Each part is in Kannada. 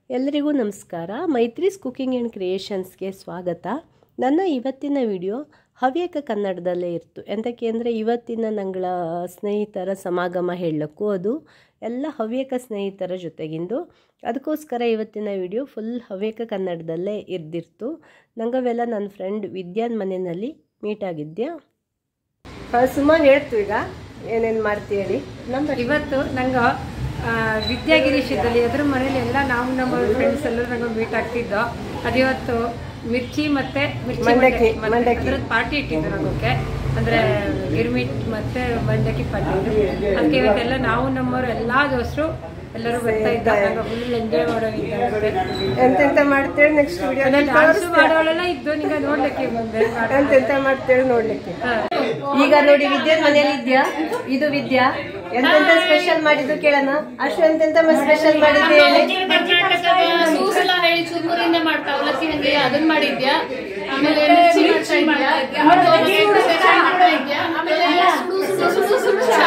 ಎಲ್ಲರಿಗೂ ನಮಸ್ಕಾರ ಮೈತ್ರೀಸ್ ಕುಕಿಂಗ್ ಆ್ಯಂಡ್ ಕ್ರಿಯೇಷನ್ಸ್ಗೆ ಸ್ವಾಗತ ನನ್ನ ಇವತ್ತಿನ ವಿಡಿಯೋ ಹವ್ಯಕ ಕನ್ನಡದಲ್ಲೇ ಇತ್ತು ಎಂತಕ್ಕೆ ಅಂದರೆ ಇವತ್ತಿನ ನಂಗಳ ಸ್ನೇಹಿತರ ಸಮಾಗಮ ಹೇಳಕ್ಕೂ ಅದು ಎಲ್ಲ ಹವ್ಯಕ ಸ್ನೇಹಿತರ ಜೊತೆಗಿಂದು ಅದಕ್ಕೋಸ್ಕರ ಇವತ್ತಿನ ವಿಡಿಯೋ ಫುಲ್ ಹವ್ಯಕ ಕನ್ನಡದಲ್ಲೇ ಇರ್ದಿರ್ತು ನಂಗವೆಲ್ಲ ನನ್ನ ಫ್ರೆಂಡ್ ವಿದ್ಯಾನ್ ಮನೆಯಲ್ಲಿ ಮೀಟ್ ಆಗಿದ್ಯಾ ಸುಮಾರು ಹೇಳ್ತು ಈಗ ಏನೇನು ಮಾಡ್ತೀವಿ ಹೇಳಿ ನಂಬರ್ ಇವತ್ತು ನಂಗೆ ವಿದ್ಯಾಗಿರೀಶದಲ್ಲಿ ಎದುರು ಮನೇಲಿ ಎಲ್ಲ ನಾವು ನಮ್ಮ ಫ್ರೆಂಡ್ಸ್ ಎಲ್ಲ ನಂಗೆ ಮೀಟ್ ಆಗ್ತಿದ್ದೋ ಅದಿವತ್ತು ಮಿರ್ಚಿ ಮತ್ತೆ ಮಿರ್ಚಿ ಮಂಡಕ್ಕಿ, ಮಂಡಕ್ಕಿ ಮತ್ತೆ ಮಂಡಕ್ಕಿ. ಅದ್ರದ್ದು ಪಾರ್ಟಿ ಇಟ್ಟಿದ್ದು ನಮಗೆ ಅಂದ್ರೆ ಗಿರ್ಮಿಟ್ ಮತ್ತೆ ಮಂಡಕ್ಕಿ ಪಾರ್ಟಿ ಅದಕ್ಕೆ ಇವತ್ತೆಲ್ಲ ನಾವು ನಮ್ಮವರು ಎಲ್ಲಾ ದೋಸ್ತರು ಎಲ್ಲರೂ ಬರ್ತಾ ಇದ್ದಾರೆ ಫುಲ್ ಎಂಜಾಯ್ ಮಾಡೋಗಿದ್ದಾರೆ ಎಂತೆಂತ ಮಾಡ್ತೇವೆ ನೆಕ್ಸ್ಟ್ ವಿಡಿಯೋ ಡಾನ್ಸ್ ಮಾಡೋಳೆಲ್ಲ ಇದ್ದು ನಿಂಗೆ ನೋಡ್ಲಿಕ್ಕೆ ಬಂದೆ ಎಂತೆಂತ ಮಾಡ್ತೇವೆ ನೋಡ್ಲಿಕ್ಕೆ ಈಗ ನೋಡಿ ವಿದ್ಯಾನ್ ಮನೆಯಲ್ಲಿ ಇದ್ಯಾ ಇದು ವಿದ್ಯಾ ಎಂತೆಂತ ಸ್ಪೆಷಲ್ ಮಾಡಿದ್ದು ಕೇಳೋಣ ಅಷ್ಟು ಎಂತೆಂತ ಸ್ಪೆಷಲ್ ಮಾಡಿದ್ದೆ ಹೇಳಿ ಕರ್ನಾಟಕದ ಸೂಸಲ ಹೇಳಿ ಚುರುಮುರಿಯಿಂದ ಮಾಡ್ತಾ ಅವಲಕ್ಕಿ ಹಂಗೆ ಅದನ್ನ ಮಾಡಿದ್ಯಾ ಆಮೇಲೆ ಮಿರ್ಚಿ ಮಾಡ್ತಾ ಇದ್ಯಾ ಆಮೇಲೆ ದೋಸೆ ಕೂಡ ಬೇರೆ ಮಾಡ್ತಾ ಇದ್ಯಾ ಆಮೇಲೆ ಸುಡು ಸುಡು ಸುಡು ಸುಡು ಚಾ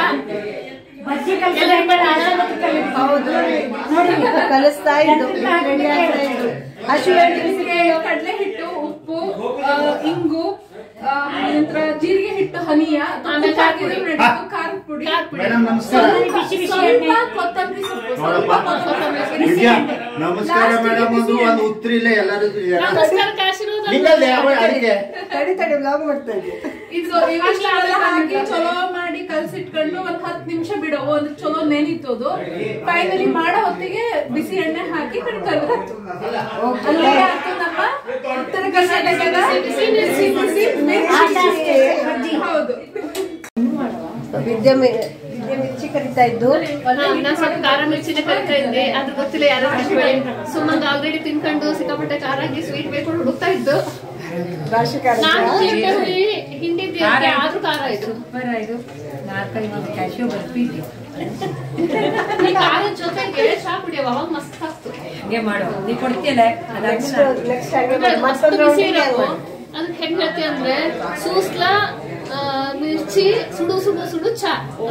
ಎಲ್ಲ ಮಾಡಿ ಹೌದು ಕಲಿಸ್ತಾ ಇದ್ದು ರೆಡಿ ಆಗ್ತಾ ಇದ್ದು ಅಷ್ಟು ಕಡಲೆ ಹಿಟ್ಟು ಉಪ್ಪು ಆ, ಇಂಗು ಆ, ನಂತರ ಜೀರಿಗೆ ಹಿಟ್ಟು ಹನಿಯ ಆಮೇಲೆ ಖಾರ ಪುಡಿ. ಖಾರದ ಪುಡಿ ಮೇಡಮ್ ನಮಸ್ಕಾರ ಸ್ವಲ್ಪ ಕೊತ್ತಂಬರಿ ಸೊಪ್ಪು ಸ್ವಲ್ಪ ಕೊತ್ತಂಬರಿ ಸೊಪ್ಪು. ವಿದ್ಯಾ ನಮಸ್ಕಾರ ಮೇಡಮ್ ಒಂದು ಒಂದು ಉತ್ತರಿಲ್ಲ ಎಲ್ಲರಿಗೂ ನಮಸ್ಕಾರಕ್ಕೆ ಆಶೀರ್ವಾದ ನಿಂಗಲ್ಲಿ ಯಾವ ಅಡಿಗೆ ತಡಿ ತಡಿ ಬ್ಲಾಗ್ ಮಾಡ್ತಾ ಇದ್ದೆ ಇದು ಇವೆಲ್ಲ ಹಾಕಿ ಚಲೋ ಮಾಡಿ ಕಲ್ಸಿಟ್ಕೊಂಡು ಒಂದ್ ಹತ್ತು ನಿಮಿಷ ಬಿಡೋ ಒಂದು ಚಲೋ ನೆನಿತೋದು ಫೈನಲಿ ಮಾಡೋ ಹೊತ್ತಿಗೆ ಬಿಸಿ ಎಣ್ಣೆ ಹಾಕಿ ಕಡೆ ಕಲ್ಗತ್ತು ಅಲ್ಲೇ ಆಯ್ತು ನಮ್ಮ ಉತ್ತರ ಕರ್ನಾಟಕದ ಬಿಸಿ ಬಿಸಿ ಬಿಸಿ ಮಿರ್ಚಿ. ಹೌದು ವಿದ್ಯಾ ಮಿ- ವಿದ್ಯಾ ಮಿರ್ಚಿ ಕರಿತಾ ಇದ್ದು ನಾನು ಸ್ವಲ್ಪ ಖಾರ ಮಿರ್ಚಿನ ಕರಿತಾ ಇದ್ದೆ ಅದ್ರ ಗೊತ್ತಿಲ್ಲ ಯಾರು ಸುಮ್ಮಂಗ ಆಲ್ರೆಡಿ ತಿನ್ಕೊಂಡು ಸಿಕ್ಕಾಪಟ್ಟೆ ಖಾರ ಹಾಕಿ ಸ್ವೀಟ್ ಬೇಕು ಹುಡುಕ್ತಾ ಇದ್ದು ರಾಶಿಕಾರ ನಾನು ಲಿಂಬೆ ಹುಳಿ ಹಿಂಡಿದ್ದೆ ಅದಕ್ಕೆ ಆದ್ರೂ ಖಾರ ಆಯ್ತು ಸೂಪರ್ ಇದು ನಾಲ್ಕೈದು ಕ್ಯಾಶ್ಯೂ ಬರ್ಫಿ ಇದೆ. ಈ ಖಾರದ ಜೊತೆಗೆ ಚಾ ಕುಡಿಯವ ಅವಾಗ ಮಸ್ತ್ ಆಗ್ತು ಹಂಗೆ ಮಾಡು ನೀ ಕೊಡ್ತೀಯಲ್ಲ ನೆಕ್ಸ್ಟ್ ಅದಾದ್ಮೇಲೆ ನೆಕ್ಸ್ಟ್ ಹಂಗೆ ಅಂದ್ರೆ ಮಾಡಿ. ಮಸ್ತ್ ಮತ್ತೊಂದು ಬಿಸಿ ರೌಂಡಿಗೆ ಇರೋದು ಹಂಗೆ ಮಾಡಿ. ಅದಕ್ಕೆ ಹೆಂಗ್ ಹೇಳ್ತಿ ಅಂದ್ರೆ ಸೂಸ್ಲ ಆ, ಮಿರ್ಚಿ ಸುಡು ಸುಡು ಸುಡು ಚಾ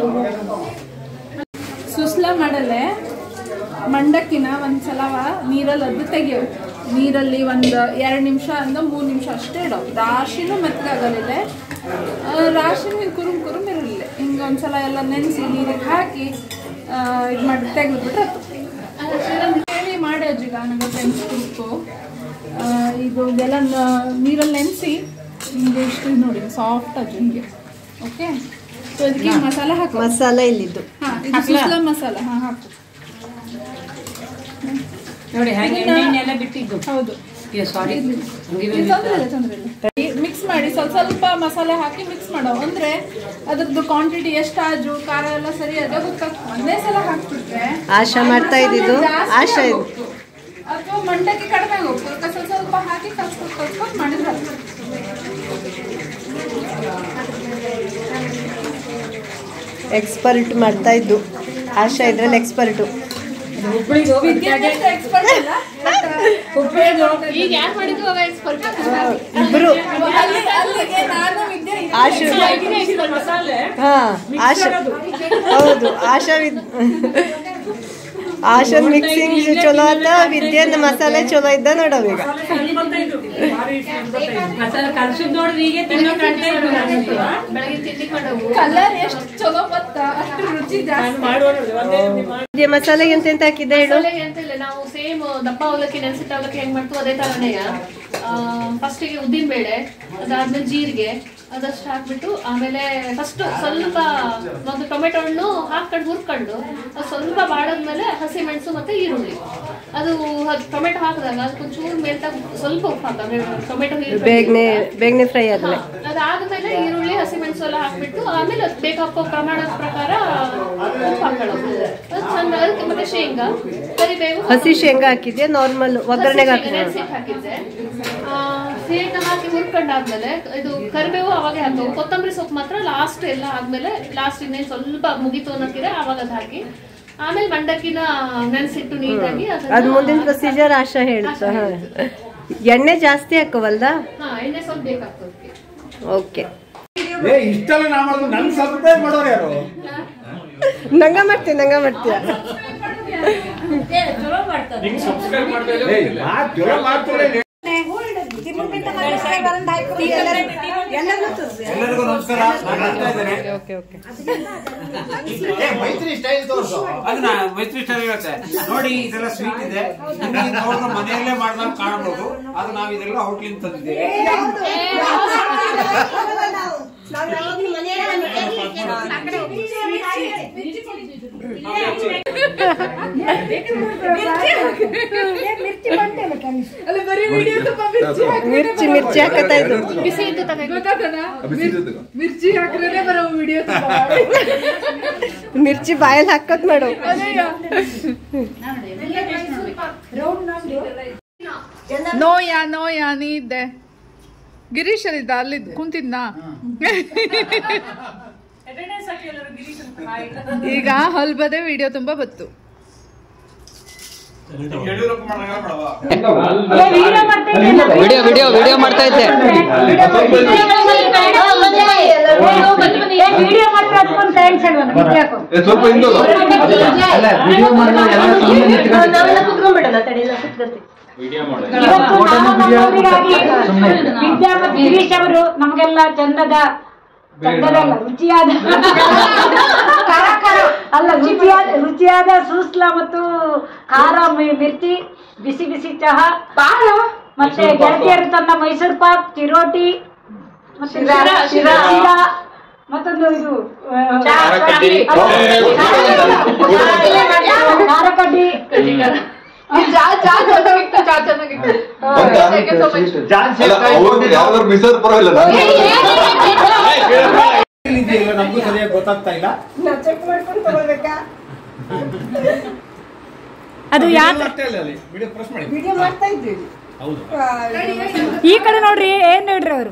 ಸುಸ್ಲ ಮಾಡಲೆ ಮಂಡಕ್ಕಿನ ಒಂದ್ ಸಲವ ನೀರಲ್ಲಿ ಅದ್ದು ತೆಗಿಯವು ನೀರಲ್ಲಿ ಒಂದು ಎರಡು ನಿಮಿಷ ಅಂದ ಮೂರು ನಿಮಿಷ ಅಷ್ಟೇ ಇಡೋ ರಾಶಿನೂ ಮೆತ್ತಗಾಗಲಿಲ್ಲ ರಾಶಿನೂ ಹಿಂಗೆ ಕುರುಮ್ ಕುರುಮ್ ಇರಲಿಲ್ಲ ಹಿಂಗೆ ಒಂದ್ಸಲ ಎಲ್ಲ ನೆನೆಸಿ ನೀರಿಗೆ ಹಾಕಿ ಇದು ಮಾಡಿ ತೆಗೆದ್ಬಿಟ್ರೆ ಹೇಳಿ ಮಾಡಿ ಅಜ್ಜಿಗ ನಂಗೆ ಫ್ರೆಂಡ್ಸ್ ಗ್ರೂಪು ಇದು ಇದೆಲ್ಲ ನ- ನೀರಲ್ಲಿ ನೆನೆಸಿ ಹಿಂಗೆ ಇಷ್ಟು ನೋಡಿ ಸಾಫ್ಟ್ ಅಜ್ಜಿ ಹಿಂಗೆ ಓಕೆ ಸೊ ಇದಕ್ಕೆ ಮಸಾಲೆ ಹಾಕೋ ಮಸಾಲೆ ಇಲ್ಲಿದ್ದು ಹಾ ಇದು ಸುಸ್ಲ ಮಸಾಲ ಹಾ ಹಾಕು ನೋಡಿ ಹಾಗೆ ಎಣ್ಣೆ ಎಲ್ಲ ಬಿಟ್ಟಿದ್ದು ಹೌದು ಸಾರಿ ತೊಂದ್ರೆ ಇಲ್ಲ ತೊಂದ್ರೆ ಇಲ್ಲ ಮಿಕ್ಸ್ ಮಾಡಿ ಸ್ವಲ್ಪ ಸ್ವಲ್ಪ ಮಸಾಲೆ ಹಾಕಿ ಮಿಕ್ಸ್ ಮಾಡೋ ಅಂದ್ರೆ ಅದ್ರದ್ದು ಕ್ವಾಂಟಿಟಿ ಎಷ್ಟು ಆಜು ಖಾರ ಎಲ್ಲ ಸರಿ ಅದ ಗೊತ್ತಾಗ್ತದೆ ಒಂದೇ ಸಲ ಹಾಕ್ಬಿಟ್ರೆ ಆಶಾ ಮಾಡ್ತಾ ಇದ್ದಿದ್ದು ಆಶಾ ಇದು ಅಥವಾ ಮಂಡಕ್ಕಿ ಕಡಿಮೆ ಹೋಗ್ತದೆ ಸ್ವಲ್ಪ ಸ್ವಲ್ಪ ಹಾಕಿ ಕಲ್ಸ್ಕೊಟ್ ಕಲ್ಸ್ಕೊಟ್ ಮಾಡಿದ್ರೆ ಆಯ್ತು. ಎಕ್ಸ್ಪರ್ಟ್ ಮಾಡ್ತಾ ಇದ್ದು ಆಶಾ ಇದ್ರಲ್ಲಿ ಎಕ್ಸ್ಪರ್ಟು ವಿದ್ಯಾಭ್ಯಾಸ expert ಅಲ್ಲ ಈಗ ಯಾರು ಮಾಡಿದ್ರು ಅವ ಎಕ್ಸ್ಪರ್ಟ್ ಇಬ್ರು ಅಲ್ಲಿ ಅಲ್ಲಿಗೆ ನಾನು ವಿದ್ಯೆ ಆಶು ಹಾ ಆಶಾ ಹೌದು ಆಶಾ ವಿದ್ ಆಶನ್ ಮಿಕ್ಸಿಂಗ್ ಚಲೋ ಆತ ವಿದ್ಯೆನ್ ಮಸಾಲೆ ಚಲೋ ಇದ್ದ ನೋಡವೀಗ ಮಸಾಲೆ ಕಲ್ಸಿದ್ ನೋಡ್ರಿ ಈಗ ತಿನ್ನೋ ಕಾಣ್ತಾ ಇದ್ರು ನನಗೆ. ಬೆಳಗ್ಗೆ ತಿಂಡಿ ಮಾಡವು ಕಲರ್ ಎಷ್ಟು ಚಲೋ ಗೊತ್ತಾ ಅಷ್ಟು ರುಚಿ ಜಾಸ್ತಿ ವಿದ್ಯೆ ಮಸಾಲೆಗೆ ಎಂತೆಂತ ಹಾಕಿದ್ದೆ ಹೇಳು ಮಸಾಲೆಗೆ ಅಂತ ಇಲ್ಲ ನಾವು ಸೇಮ್ ದಪ್ಪ ಅವಲಕ್ಕಿ ನೆನ್ಸಿಟ್ಟ ಅವಲಕ್ಕಿ ಹೆಂಗ್ ಮಾಡ್ತೀವಿ ಅದೇ ತರನೆಯ ಫಸ್ಟಿಗೆ ಉದ್ದಿನ ಬೇಳೆ ಅದಾದ್ಮೇಲೆ ಜೀರಿಗೆ ಅದಷ್ಟು ಹಾಕ್ಬಿಟ್ಟು ಆಮೇಲೆ ಫಸ್ಟ್ ಸ್ವಲ್ಪ ಒಂದು ಟೊಮೆಟೊ ಹಣ್ಣು ಹಾಕೊಂಡು ಹುರ್ಕೊಂಡು ಅದು ಸ್ವಲ್ಪ ಬಾಡಾದ್ಮೇಲೆ ಹಸಿ ಮೆಣಸು ಮತ್ತೆ ಈರುಳ್ಳಿ ಅದು ಟೊಮೆಟೊ ಹಾಕಿದಾಗ ಅದಕ್ಕೊಂಚೂರು ಮೇಲ್ತಾಗ ಸ್ವಲ್ಪ ಉಪ್ಪು ಹಾಕ ಟೊಮೆಟೊ ಬೇಗನೆ ಬೇಗನೆ ಫ್ರೈ ಆದ್ಮೇಲೆ ಅದಾದ್ಮೇಲೆ ಈರುಳ್ಳಿ ಹಸಿಮೆಣಸು ಎಲ್ಲ ಹಾಕ್ಬಿಟ್ಟು ಆಮೇಲೆ ಅದ್ ಬೇಕಾಗೋ ಪ್ರಮಾಣದ ಪ್ರಕಾರ ಉಪ್ಪು ಹಾಕೊಳ್ಳೋದು ಅದು ಚಂದ ಅದಕ್ಕೆ ಮತ್ತೆ ಶೇಂಗಾ ಕರಿಬೇವು ಹಸಿ ಶೇಂಗಾ ಹಾಕಿದ್ಯಾ ನಾರ್ಮಲ್ ಒಗ್ಗರಣೆಗೆ ಹಾಕಿದ್ಯಾ ನೆನ್ಸಿಟ್ಟು ಹಾಕಿದ್ದೆ ಆ, ಶೇಂಗಾ ಹಾಕಿ ಹುರ್ಕೊಂಡಾದ್ಮೇಲೆ ಇದು ಕರಿಬೇವು ಅವಾಗೆ ಹಾಕೋ ಕೊತ್ತಂಬರಿ ಸೊಪ್ಪು ಮಾತ್ರ ಲಾಸ್ಟ್ ಎಲ್ಲ ಆದ್ಮೇಲೆ ಲಾಸ್ಟ್ ಇನ್ನೇನು ಸ್ವಲ್ಪ ಮುಗಿತು ಅನ್ನೋಕ್ಕಿದೆ ಅವಾಗ ಅದ್ ಹಾಕಿ ಆಮೇಲೆ ಮಂಡಕ್ಕಿನ ನೆನ್ಸಿಟ್ಟು ನೀಟಾಗಿ ಅದು ಅದನ್ನ ಮುಂದಿನ ಪ್ರೊಸೀಜರ್ ಆಶಾ ಹೇಳ್ತಾ ಹಾ ಎಣ್ಣೆ ಜಾಸ್ತಿ ಹಾಕವಲ್ದಾ ಹಾ ಎಣ್ಣೆ ಸ್ವಲ್ಪ ಬೇಕಾಗ್ತದೆ ಓಕೆ ಏ ಇಷ್ಟೆಲ್ಲ ನಾ ಮಾಡೋದು ನನ್ ಸಬ್ಸ್ಕ್ರೈಬ್ ಮಾಡೋರು ಯಾರು ನಂಗ ಮಾಡ್ತೀಯ ನಂಗ ಮಾಡ್ತೀಯ ಎಲ್ಲರಿಗೂ ನಮಸ್ಕಾರ ನಾನು ಹೇಳ್ತಾ ಇದ್ದೇನೆ ಏ, ಮೈತ್ರಿ ಸ್ಟೈಲ್ ತೋರ್ಸು ಅದನ್ನ ಮೈತ್ರಿ ಸ್ಟಾರ್ ಇರುತ್ತೆ ನೋಡಿ ಇದೆಲ್ಲ ಸ್ವೀಟ್ ಇದೆ ನಿಮಗೆ ನೋಡಿದ್ರೆ ಮನೆಯಲ್ಲೇ ಮಾಡಿದಾಗ ಕಾಣಬಹುದು ಅದು ನಾವು ಇದೆಲ್ಲ ಹೋಟ್ಲಿಂದ ತಂದಿದ್ದೇವೆ ಮಿರ್ಚಿ ಮಿರ್ಚಿ ಹಾಕತ್ತಾ ಇದ್ದು ಬಿಸಿ ಇದ್ದು ತಗೋ ಮಿರ್ಚಿ ಹಾಕಿದ್ರೆ ಬರೋ ವಿಡಿಯೋ ಮಿರ್ಚಿ ಬಾಯಲ್ಲಿ ಹಾಕತ್ ಮಾಡು ನೋಯ ನೋಯ ನೀ ಇದ್ದೆ ಗಿರೀಶ್ ಅಲ್ಲಿದ್ದ ಅಲ್ಲಿ ಕುಂತಿದ್ನಾ ಈಗ ಹಲ್ಬದೆ ವಿಡಿಯೋ ತುಂಬಾ ಬತ್ತು ವಿಡಿಯೋ ವಿಡಿಯೋ ವಿಡಿಯೋ ಮಾಡ್ತಾ ಇದ್ದೆ ಸ್ವಲ್ಪ ಹಿಂದೋಗು. ಅಲ್ಲ ವಿಡಿಯೋ ಮಾಡುವಾಗ ಎಲ್ಲ ಸುಮ್ಮನೆ ನಿಂತ್ಕೊಂಡು ನಾವೆಲ್ಲ ಕುತ್ಕೊಂಡ್ಬಿಡೋಣ ತಡಿಲ್ಲ ಕುತ್ಕೊಳ್ತೀವಿ ವಿದ್ಯಾ ಮತ್ತು ಗಿರೀಶ್ ಅವರು ನಮಗೆಲ್ಲ ಚಂದದ ಚಂದದಲ್ಲ ರುಚಿಯಾದ ಅಲ್ಲ ರುಚಿಯಾದ ರುಚಿಯಾದ ಸೂಸ್ಲ ಮತ್ತು ಖಾರ ಮಿ- ಮಿರ್ಚಿ ಬಿಸಿ ಬಿಸಿ ಚಹಾ ಮತ್ತೆ ಗೆಳತಿಯರು ತಂದ ಮೈಸೂರು ಪಾಕ್ ಚಿರೋಟಿ ಮತ್ತೆ ಶಿರಾ ಶಿರಾ ಮತ್ತೊಂದು ಇದು ಆ, ಖಾರ ಕಡ್ಡಿ ಚಾ ಚಾ ಚೆನ್ನಾಗಿತ್ತು ಚಾ ಚೆನ್ನಾಗಿತ್ತು Thank you so much. ಯಾವ್ದಾದ್ರು ಮಿಸರ್ ಪರವಾಗಿಲ್ಲ ನಾನು ಇದೆಯಲ್ಲ ನಮಗೂ ಸರಿಯಾಗಿ ಗೊತ್ತಾಗ್ತಾ ಇಲ್ಲ ಅದು ಯಾ ವಿಡಿಯೋ ಪ್ರೆಸ್ ಮಾಡಿ ಈ ಕಡೆ ನೋಡ್ರಿ ಏನ್ ಹೇಳ್ರಿ ಅವರು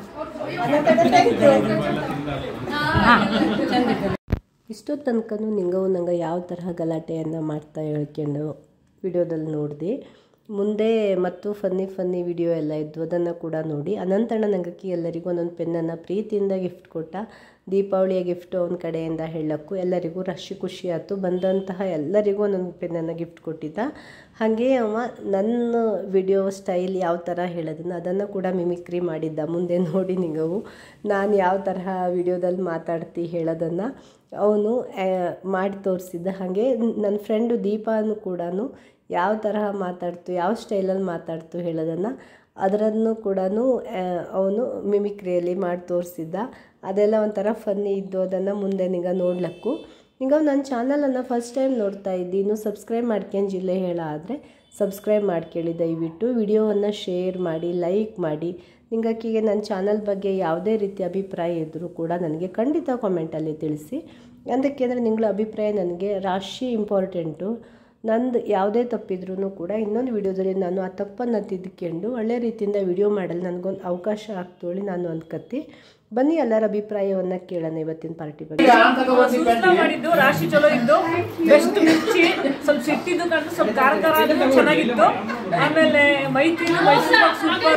ಇಷ್ಟೊತ್ತು ತನಕನೂ ನಿಂಗವು ನಂಗೆ ಯಾವ ತರಹ ಗಲಾಟೆಯನ್ನು ಮಾಡ್ತಾ ಹೇಳ್ಕೊಂಡು ವಿಡಿಯೋದಲ್ಲಿ ನೋಡಿದೆ ಮುಂದೆ ಮತ್ತು ಫನ್ನಿ ಫನ್ನಿ ವಿಡಿಯೋ ಎಲ್ಲ ಇದ್ವು ಅದನ್ನು ಕೂಡ ನೋಡಿ ಅನಂತಣ್ಣ ನಂಗಕ್ಕೆ ಎಲ್ಲರಿಗೂ ಒಂದೊಂದು ಪೆನ್ನನ್ನು ಪ್ರೀತಿಯಿಂದ ಗಿಫ್ಟ್ ಕೊಟ್ಟ ದೀಪಾವಳಿಯ ಗಿಫ್ಟ್ ಅವನ ಕಡೆಯಿಂದ ಹೇಳಕ್ಕೂ ಎಲ್ಲರಿಗೂ ರಶಿ ಖುಷಿ ಆಯಿತು ಬಂದಂತಹ ಎಲ್ಲರಿಗೂ ಒಂದೊಂದು ಪೆನ್ನನ್ನು ಗಿಫ್ಟ್ ಕೊಟ್ಟಿದ್ದ ಹಾಗೆ ಅವ ನನ್ನ ವಿಡಿಯೋ ಸ್ಟೈಲ್ ಯಾವ ಥರ ಹೇಳೋದನ್ನು ಅದನ್ನು ಕೂಡ ಮಿಮಿಕ್ರಿ ಮಾಡಿದ್ದ ಮುಂದೆ ನೋಡಿ ನಿಂಗವು ನಾನು ಯಾವ ತರಹ ವಿಡಿಯೋದಲ್ಲಿ ಮಾತಾಡ್ತಿ ಹೇಳೋದನ್ನು ಅವನು ಮಾಡಿ ತೋರಿಸಿದ್ದ ಹಾಗೆ ನನ್ನ ಫ್ರೆಂಡು ದೀಪಾನು ಕೂಡ ಯಾವ ತರಹ ಮಾತಾಡ್ತು ಯಾವ ಸ್ಟೈಲಲ್ಲಿ ಮಾತಾಡ್ತು ಹೇಳೋದನ್ನು ಅದರನ್ನು ಕೂಡ ಅವನು ಮಿಮಿಕ್ರಿಯಲ್ಲಿ ಮಾಡಿ ತೋರಿಸಿದ್ದ ಅದೆಲ್ಲ ಒಂಥರ ಫನ್ನಿ ಇದ್ದು ಅದನ್ನು ಮುಂದೆ ನಿಂಗೆ ನೋಡ್ಲಕ್ಕು ಈಗ ನನ್ನ ಚಾನಲನ್ನು ಫಸ್ಟ್ ಟೈಮ್ ನೋಡ್ತಾ ಇದ್ದಿ ಇನ್ನೂ ಸಬ್ಸ್ಕ್ರೈಬ್ ಮಾಡ್ಕೊಂಜಿಲ್ಲೇ ಹೇಳ ಆದರೆ ಸಬ್ಸ್ಕ್ರೈಬ್ ಮಾಡ್ಕೊಳ್ಳಿ ದಯವಿಟ್ಟು ವಿಡಿಯೋವನ್ನು ಶೇರ್ ಮಾಡಿ ಲೈಕ್ ಮಾಡಿ ನಿಂಗಾಕಿಗೆ ನನ್ನ ಚಾನಲ್ ಬಗ್ಗೆ ಯಾವುದೇ ರೀತಿ ಅಭಿಪ್ರಾಯ ಇದ್ದರೂ ಕೂಡ ನನಗೆ ಖಂಡಿತ ಕಾಮೆಂಟಲ್ಲಿ ತಿಳಿಸಿ ಅಂದರೆ ನಿಂಗಳ ಅಭಿಪ್ರಾಯ ನನಗೆ ರಾಶಿ ಇಂಪಾರ್ಟೆಂಟು ನಂದು ಯಾವುದೇ ತಪ್ಪಿದ್ರೂ ಕೂಡ ಇನ್ನೊಂದು ವಿಡಿಯೋದಲ್ಲಿ ನಾನು ಆ ತಪ್ಪನ್ನು ತಿದ್ಕೊಂಡು ಒಳ್ಳೆ ರೀತಿಯಿಂದ ವಿಡಿಯೋ ಮಾಡಲು ನನಗೊಂದು ಅವಕಾಶ ಆಗ್ತೋಳಿ ನಾನು ಅಂದ್ಕತ್ತಿ ಬನ್ನಿ ಎಲ್ಲರ ಅಭಿಪ್ರಾಯವನ್ನು ಕೇಳೋಣ ಇವತ್ತಿನ ಪಾರ್ಟಿ ಬಗ್ಗೆ ಸೂಚನೆ ಮಾಡಿದ್ದು ರಾಶಿ ಚಲೋ ಇದ್ದು ಬೆಸ್ಟ್ ಮಿರ್ಚಿ ಸ್ವಲ್ಪ ಸಿಟ್ಟಿದ್ದು ಕಂಡು ಸ್ವಲ್ಪ ಖಾರ ಖಾರ ಆಗಿದ್ದು ಚೆನ್ನಾಗಿತ್ತು ಆಮೇಲೆ ಮೈತ್ರಿ ಮೈಸೂರು ಸೂಪರ್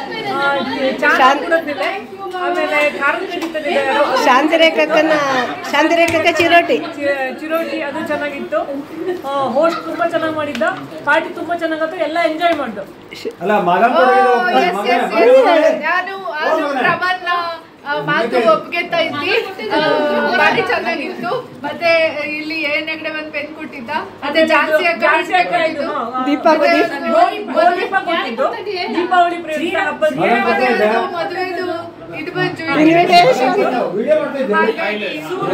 ಚಾಟ್ ಕೂಡ ಇದೆ. ಆಮೇಲೆ ಖಾರದ ಕಡಿ ತಂದಿದ್ದಾರೆ ಯಾರೋ. ಶಾಂತಿರೇಖಕ್ಕನ ಶಾಂತಿರೇಖಕ್ಕ ಚಿರೋಟಿ ಚಿ- ಚಿರೋಟಿ ಅದು ಚೆನ್ನಾಗಿತ್ತು ಹೋಸ್ಟ್ ತುಂಬಾ ಚೆನ್ನಾಗಿ ಮಾಡಿದ್ದ ಪಾರ್ಟಿ ತುಂಬಾ ಚೆನ್ನಾಗಿತ್ತು ಎಲ್ಲ ಎಂಜಾಯ್ ಮಾಡ್ದು ಅಲ್ಲ ಮಗ ಕೂಡ ಇದು ಒಪ್ಪ- ಮಗ- ನಾನು ಅದು ಪ್ರಮಾಣ ಆ, ಮಾತು ಒಪ್ಗೆತಾ ಇದ್ದಿ ಆ, ಬಾರಿ ಚೆನ್ನಾಗಿತ್ತು ಮತ್ತೆ ಇಲ್ಲಿ ಏನ್ ನೆಗಡೆ ಒಂದ್ ಪೆನ್ ಕೊಟ್ಟಿದ್ದ ಮತ್ತೆ ಜಾಸ್ತಿ ಜಾಸ್ತಿ ಹಾಕಿದ್ದು, ಹಾ, ಹಾ. ದೀಪಾವಳಿ ಗೋಲ್ ದೀಪ ಕೊಟ್ಟಿದ್ದು ದೀಪಾವಳಿ ಪ್ರಯುಕ್ತ ಹಬ್ಬದ ಮದುವೆದು ಇದು ಬಂತು ವಿಡಿಯೋ ಮಾಡ್ತಾ ಇದ್ದೇನೆ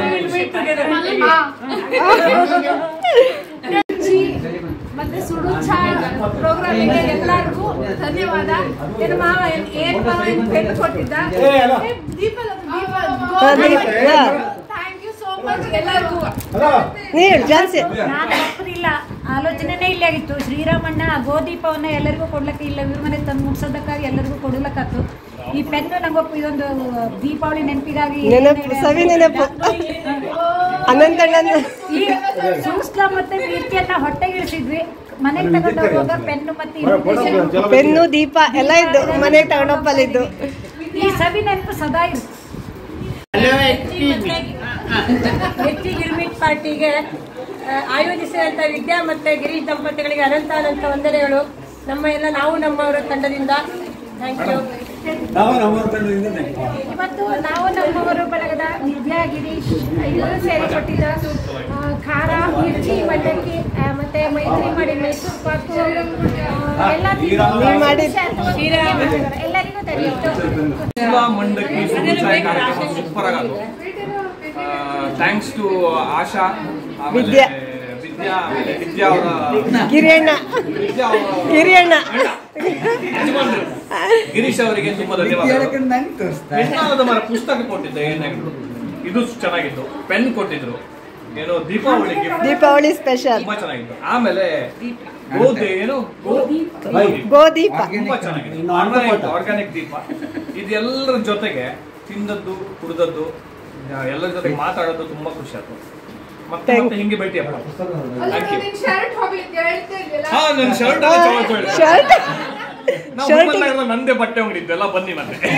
ಮತ್ತೆ ಸುಡು ಚಾಯ್ ಪ್ರೋಗ್ರಾಮಿಗೆ ಎಲ್ಲರಿಗೂ ಧನ್ಯವಾದ ಏನ್ ಮಾವ ಏನ್- ಏನ್ ಮಾವ ಏನ್ ಪೆನ್ ಕೊಟ್ಟಿದ್ದ ಏ, ಅಲ್ಲ. ಏ, ದೀಪಲ್ ಅದು, ದೀಪಲ್. ಹಾ, ದೀಪ, ಹಾ. ಥ್ಯಾಂಕ್ ಯು ಸೋ ಮಚ್ ಎಲ್ಲರಿಗೂ ಹಲೋ ನೀರು ಜಾನ್ಸಿ ನಾನು ತಪ್ಪದಿಲ್ಲ ಆಲೋಚನೆನೇ ಇಲ್ಲೇ ಆಗಿತ್ತು ಶ್ರೀರಾಮಣ್ಣ ಗೋದೀಪವನ್ನ ಎಲ್ಲರಿಗೂ ಕೊಡ್ಲಕ್ಕೆ ಇಲ್ಲ ಇವ್ರ ಮನೆ ತಂದು ಮುಟ್ಸೋದಕ್ಕಾಗಿ ಎಲ್ಲರಿಗೂ ಕೊಡ್ಲಕ್ಕಾತು ಈ ಪೆನ್ನು ನಂಗೊಪ್ಪ ಇದೊಂದು ದೀಪಾವಳಿ ನೆನಪಿಗಾಗಿ ನೆನಪು ಸವಿ ನೆನಪು ಅನಂತಣ್ಣನ ಈ ಸೂಸ್ಲ ಮತ್ತೆ ಮಿರ್ಚಿಯನ್ನ ಹೊಟ್ಟೆಗೆ ಇಳಿಸಿದ್ವಿ ಮನೆಗೆ ತಗೊಂಡು ಹೋಗುವಾಗ ಪೆನ್ನು ಮತ್ತೆ ಇದು ಪೆನ್ನು ದೀಪ ಎಲ್ಲ ಇದ್ದು ಮನೆಗೆ ತಗೊಂಡೋಪ್ಪಲ್ಲಿದ್ದು ಈ ಸವಿ ನೆನಪು ಸದಾ ಇರುತ್ತೆ ಹೆಚ್ಚಿ ಗಿರ್ಮಿಟ್ ಪಾರ್ಟಿಗೆ ಆ, ಆಯೋಜಿಸಿದಂತ ವಿದ್ಯಾ ಮತ್ತೆ ಗಿರೀಶ್ ದಂಪತಿಗಳಿಗೆ ಅನಂತ ಅನಂತ ವಂದನೆಗಳು ನಮ್ಮ ಎಲ್ಲ ನಾವು ನಮ್ಮವರ ತಂಡದಿಂದ ಥ್ಯಾಂಕ್ ಯು ನಾವು ನಮ್ಮ ತಂಡದಿಂದ ಇವತ್ತು ನಾವು ನಮ್ಮವರು ಬಳಗದ ವಿದ್ಯಾ ಗಿರೀಶ್ ಇವರು ಸೇರಿಕೊಟ್ಟಿದ್ದ ಆ, ಖಾರ ಮಿರ್ಚಿ ಮಂಡಕ್ಕಿ ಆ, ಮತ್ತೆ ಮೈತ್ರಿ ಮಾಡಿ ಮೈಸೂರು ಪಾಕು ಆ, ಎಲ್ಲ ಎಲ್ಲರಿಗೂ ದಯವಿಟ್ಟು ಸುಲಾ ಮಂಡಕ್ಕಿ ಸುರುಚಾಯಿ ಕಾರ್ಯಕ್ರಮ ಸೂಪರ್ ಆಗೋದು ಥ್ಯಾಂಕ್ಸ್ ಟು ಆಶಾ ಆಮೇಲೆ ವಿದ್ಯಾ. ವಿದ್ಯಾ ಆಮೇಲೆ ವಿದ್ಯಾ ಅವರ ಗಿರಿಯಣ್ಣ ವಿದ್ಯಾ ಅವರ ಗಿರಿಯಣ್ಣ ಯಜಮಾನ್ರು. ಗಿರೀಶ್ ಅವರಿಗೆ ತುಂಬಾ ಧನ್ಯವಾದಗಳು ಹೆಣ್ಣಾದ ಮರ ಪುಸ್ತಕ ಕೊಟ್ಟಿದ್ದೆ ಏನಾದ್ರು ಇದು ಚೆನ್ನಾಗಿತ್ತು ಪೆನ್ ಕೊಟ್ಟಿದ್ರು ಏನೋ ದೀಪಾವಳಿ gift. ದೀಪಾವಳಿ ಸ್ಪೆಷಲ್ ತುಂಬಾ ಚೆನ್ನಾಗಿತ್ತು ಆಮೇಲೆ ಗೋಧಿ ಏನು ಗೋಧಿ ಗೋದೀಪ ತುಂಬಾ ಚೆನ್ನಾಗಿದೆ ಆರ್ಗ್ಯಾನಿಕ್ ದೀಪ ಇದೆಲ್ಲರ ಜೊತೆಗೆ ತಿಂದದ್ದು ಕುಡ್ದದ್ದು ಆ, ಎಲ್ಲರ ಜೊತೆಗೆ ಮಾತಾಡೋದು ತುಂಬಾ ಖುಷಿ ಆಯ್ತು ಮತ್ತೆ ಮತ್ತೆ ಹಿಂಗೆ ಭೇಟಿಯಪ್ಪ ಥ್ಯಾಂಕ್ ಯು ಶರ್ಟ್ ಹೋಗ್ಲಿಕ್ಕೆ ಹೇಳ್ತಾ ಇರ್ಲಿಲ್ಲ ಹಾ ನನ್ನ ಶರ್ಟ್ ಶರ್ಟ್ ನಾವು ಶರ್ಟ್ ಹುಮ್ಮಲ್ಲ ನಂದೇ ಬಟ್ಟೆ ಅಂಗಡಿ ಇತ್ತು ಎಲ್ಲ ಬನ್ನಿ ಮತ್ತೆ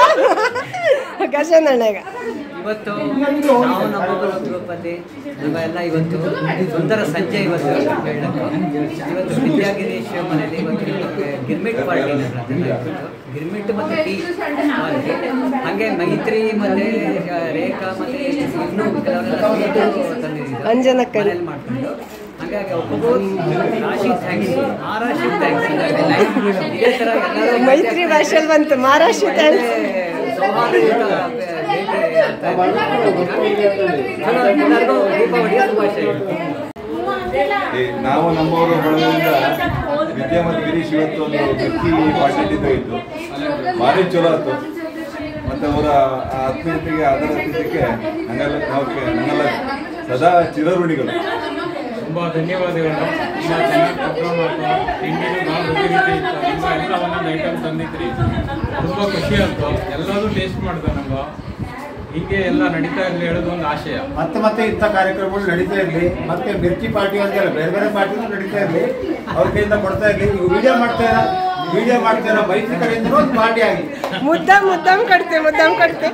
ಗಜನಣ್ಣಗ ಇವತ್ತು ನಾವು ನಮ್ಮ ಗ್ರೂಪಲ್ಲಿ ನಾವೆಲ್ಲ ಇವತ್ತು ಸುಂದರ ಸಂಜೆ ಇವತ್ತು ಹೇಳಕ್ಕೆ ಇವತ್ತು ವಿದ್ಯಾಗಿರೀಶ್ ಮನೆಯಲ್ಲಿ ಇವತ್ತು ನಮಗೆ ಗಿರ್ಮಿಟ್ ಪಾರ್ಟಿ ನಡೆದಿದೆ. ಗಿರ್ಮಿಟ್ ಮತ್ತು ಟೀ ಪಾರ್ಟಿ ಹಾಗೆ ಮೈತ್ರಿ ಮತ್ತೆ ಆ, ರೇಖಾ ಮತ್ತೆ ಇನ್ನೂ ಕೆಲವರೆಲ್ಲ ಸ್ವೀಟು ತಂದಿದ್ದೀವಿ ಅಂಜನಕ್ಕರಿ. ಮನೇಲಿ ಮಾಡ್ಕೊಂಡು ಹಾಗಾಗಿ ಒಬ್ಬೊಬ್ಬರು ರಾಶಿ ಥ್ಯಾಂಕ್ಸ್ ಮಹಾರಾಶಿ ಥ್ಯಾಂಕ್ಸ್ ಇದೇ ಥರ ಎಲ್ಲರೂ ಮೈತ್ರಿ ಭಾಷೆಲ್ ಬಂತು ಮಹಾರಾಷ್ಟ್ರ ಥ್ಯಾಂಕ್ಸ್ ಸೌಹಾರ್ದಯುತ ಭೇಟಿ ಆಗ್ತಾ ಇದೆ. ಚಲೋ, ಎಲ್ಲರಿಗೂ ದೀಪಾವಳಿಯ ಶುಭಾಶಯಗಳು ಈ ನಾವು ನಮ್ಮವರು ಬಳಗದಿಂದ ವಿದ್ಯಾ ಮತ್ತು ಗಿರೀಶ್ ಇವತ್ತು ಒಂದು ಮಿಕ್ಕಿ ಪಾರ್ಟಿ ಇತ್ತು ಭಾರಿ ಚಲೋ ಆಯ್ತು ಮತ್ತೆ ಅವರ ಆ ಆತ್ಮೀಯತೆಗೆ ಅದರ ಅತಿಥ್ಯಕ್ಕೆ ನಂಗೆಲ್ಲ ನಾವು ಕೆ- ನಂಗೆಲ್ಲ ಸದಾ ಚಿರಋಣಿಗಳು ತುಂಬಾ ಧನ್ಯವಾದಗಳು ತುಂಬ ಚೆನ್ನಾಗಿ ಪ್ರೋಗ್ರಾಮ್ ಆಯ್ತು ತಿಂಡಿನೂ ಭಾಳ ಒಳ್ಳೆ ರೀತಿ ಇತ್ತು ತುಂಬ ಎಲ್ಲ ಒಂದೊಂದು ಐಟಮ್ ತಂದಿದ್ರಿ ತುಂಬ ಖುಷಿ ಆಯ್ತು ಎಲ್ಲರೂ ಟೇಸ್ಟ್ ಮಾಡಿದೆ ನಮ್ಗೆ ಹೀಗೆ ಎಲ್ಲ ನಡೀತಾ ಇರಲಿ ಹೇಳೋದು ಒಂದು ಆಶಯ ಮತ್ತೆ ಮತ್ತೆ ಇಂಥ ಕಾರ್ಯಕ್ರಮಗಳು ನಡೀತಾ ಇರಲಿ ಮತ್ತೆ ಮಿರ್ಚಿ ಪಾರ್ಟಿ ಅಂತೆಲ್ಲ ಬೇರೆ ಬೇರೆ ಪಾರ್ಟಿಗಳು ನಡೀತಾ ಇರಲಿ ಅವ್ರ ಕೈಯಿಂದ ಕೊಡ್ತಾ ಇರಲಿ ಈಗ ವಿಡಿಯೋ ಮಾಡ್ತಾ ಇರೋ ವಿಡಿಯೋ ಮಾಡ್ತಾ ಇರೋ ಮೈತ್ರಿ ಕಡೆಯಿಂದ ಒಂದು ಪಾರ್ಟಿ ಆಗಲಿ ಮುದ್ದಾಮ್ ಮುದ್ದಾಮ್ ಕಟ್ತೆ ಮುದ್ದಾಮ್ ಕಟ್ತೆ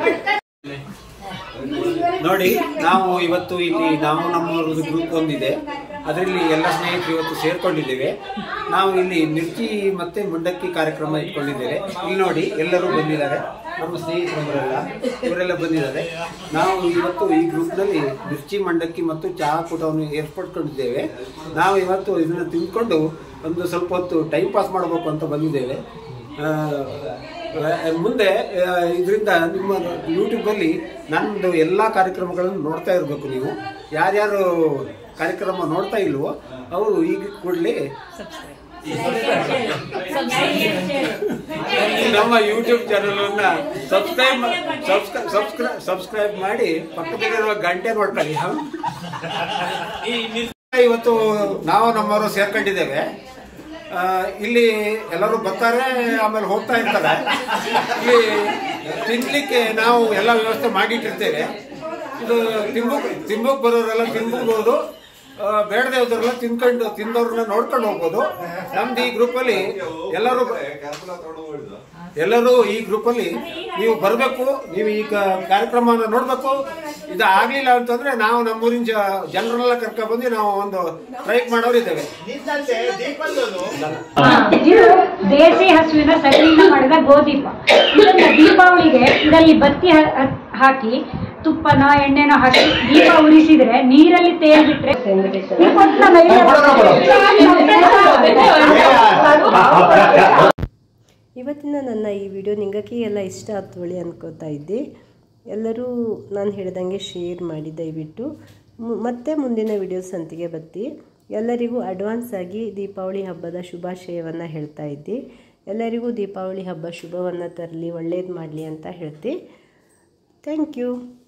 ನೋಡಿ ನಾವು ಇವತ್ತು ಇಲ್ಲಿ ನಾವು ನಮ್ಮವ್ರದ್ದು ಗ್ರೂಪ್ ಒಂದಿದೆ ಅದರಲ್ಲಿ ಎಲ್ಲ ಸ್ನೇಹಿತರು ಇವತ್ತು ಸೇರ್ಕೊಂಡಿದ್ದೇವೆ ನಾವು ಇಲ್ಲಿ ಮಿರ್ಚಿ ಮತ್ತೆ ಮುಂಡಕ್ಕಿ ಕಾರ್ಯಕ್ರಮ ಇಟ್ಕೊಂಡಿದ್ದೇವೆ ಇಲ್ಲಿ ನೋಡಿ ಎಲ್ಲರೂ ಬಂದಿದ್ದಾರೆ ನಮ್ಮ ಸ್ನೇಹಿತರವರೆಲ್ಲ ಇವರೆಲ್ಲ ಬಂದಿದ್ದಾರೆ ನಾವು ಇವತ್ತು ಈ ಗ್ರೂಪ್ನಲ್ಲಿ ಮಿರ್ಚಿ ಮಂಡಕ್ಕಿ ಮತ್ತು ಚಹಾ ಕೂಟವನ್ನು ಏರ್ಪಡ್ಕೊಂಡಿದ್ದೇವೆ ನಾವು ಇವತ್ತು ಇದನ್ನು ತಿಂದ್ಕೊಂಡು ಒಂದು ಸ್ವಲ್ಪ ಹೊತ್ತು ಟೈಮ್ ಪಾಸ್ ಮಾಡಬೇಕು ಅಂತ ಬಂದಿದ್ದೇವೆ ಆ, ಆ, ಮುಂದೆ ಇದರಿಂದ ನಿಮ್ಮ ಯೂಟ್ಯೂಬಲ್ಲಿ ನನ್ನದು ಎಲ್ಲ ಕಾರ್ಯಕ್ರಮಗಳನ್ನು ನೋಡ್ತಾ ಇರಬೇಕು ನೀವು ಯಾರ್ಯಾರು ಕಾರ್ಯಕ್ರಮ ನೋಡ್ತಾ ಇಲ್ವೋ ಅವರು ಈಗ ಕೂಡಲೇ ನಮ್ಮ ಯೂಟ್ಯೂಬ್ ಚಾನಲ್ ಅನ್ನ ಸಬ್ಸ್ಕ್ರೈಬ್ ಸಬ್ಸ್ಕ್ರೈಬ್ ಸಬ್ಸ್ಕ್ರೈಬ್ ಮಾಡಿ ಪಕ್ಕದಲ್ಲಿರುವ ಗಂಟೆ ನೋಡ್ಕೊಳ್ಳಿ ಹ? ಇವತ್ತು ನಾವು ನಮ್ಮವರು ಸೇರ್ಕೊಂಡಿದ್ದೇವೆ ಆ, ಇಲ್ಲಿ ಎಲ್ಲರೂ ಬರ್ತಾರೆ ಆಮೇಲೆ ಹೋಗ್ತಾ ಇರ್ತಾರೆ ಇಲ್ಲಿ ತಿನ್ಲಿಕ್ಕೆ ನಾವು ಎಲ್ಲ ವ್ಯವಸ್ಥೆ ಮಾಡಿಟ್ಟಿರ್ತೇವೆ ಇದು ತಿಂಬುಕ್ ತಿಂಬುಕ್ ಬರೋರೆಲ್ಲ ತಿನ್ಬೋದು ಬೇಡದೆ ಹೋದವರೆಲ್ಲ ತಿನ್ಕೊಂಡು ತಿಂದವ್ರನ್ನ ನೋಡ್ಕೊಂಡು ಹೋಗ್ಬೋದು ನಮ್ದು ಈ ಗ್ರೂಪಲ್ಲಿ ಎಲ್ಲರೂ ಎಲ್ಲರೂ ಈ ಗ್ರೂಪಲ್ಲಿ ನೀವು ಬರಬೇಕು ನೀವು ಈ ಕ- ಕಾರ್ಯಕ್ರಮವನ್ನು ನೋಡಬೇಕು ಇದು ಆಗ್ಲಿಲ್ಲ ಅಂತಂದ್ರೆ ನಾವು ನಮ್ಮೂರಿನ ಜ- ಜನರನ್ನೆಲ್ಲ ಕರ್ಕೊಂಡ್ ಬಂದು ನಾವು ಒಂದು ಸ್ಟ್ರೈಕ್ ಮಾಡೋರಿದ್ದೇವೆ ಇದು ದೇಸಿ ಹಸುವಿನ ಸಗಣಿಯಿಂದ ಮಾಡಿದ ಗೋದೀಪ ಇದನ್ನ ದೀಪಾವಳಿಗೆ ಇದರಲ್ಲಿ ಬತ್ತಿ ಹ- ಹ- ಹಾಕಿ ತುಪ್ಪನ ಎಣ್ಣೆನೋ ಹಾಕಿ ದೀಪ ಉರಿಸಿದ್ರೆ ನೀರಲ್ಲಿ ತೇಲ್ಬಿಟ್ರೆ ಈ ಕೊಟ್ಲಲ್ಲ, ಇವತ್ತಿನ ನನ್ನ ಈ ವಿಡಿಯೋ ನಿಂಗಕ್ಕೆ ಎಲ್ಲ ಇಷ್ಟ ಆತ್ವಳಿ ಅನ್ಕೋತಾ ಇದ್ದೆ ಎಲ್ಲರೂ ನಾನು ಹೇಳ್ದಂಗೆ ಶೇರ್ ಮಾಡಿ ದಯವಿಟ್ಟು ಮು- ಮತ್ತೆ ಮುಂದಿನ ವಿಡಿಯೋಸ್ ಅಂತಿಗೆ ಬತ್ತಿ ಎಲ್ಲರಿಗೂ ಅಡ್ವಾನ್ಸ್ ಆಗಿ ದೀಪಾವಳಿ ಹಬ್ಬದ ಶುಭಾಶಯವನ್ನು ಹೇಳ್ತಾ ಇದ್ದೆ ಎಲ್ಲರಿಗೂ ದೀಪಾವಳಿ ಹಬ್ಬ ಶುಭವನ್ನು ತರಲಿ ಒಳ್ಳೇದು ಮಾಡಲಿ ಅಂತ ಹೇಳ್ತಿ ಥ್ಯಾಂಕ್ ಯು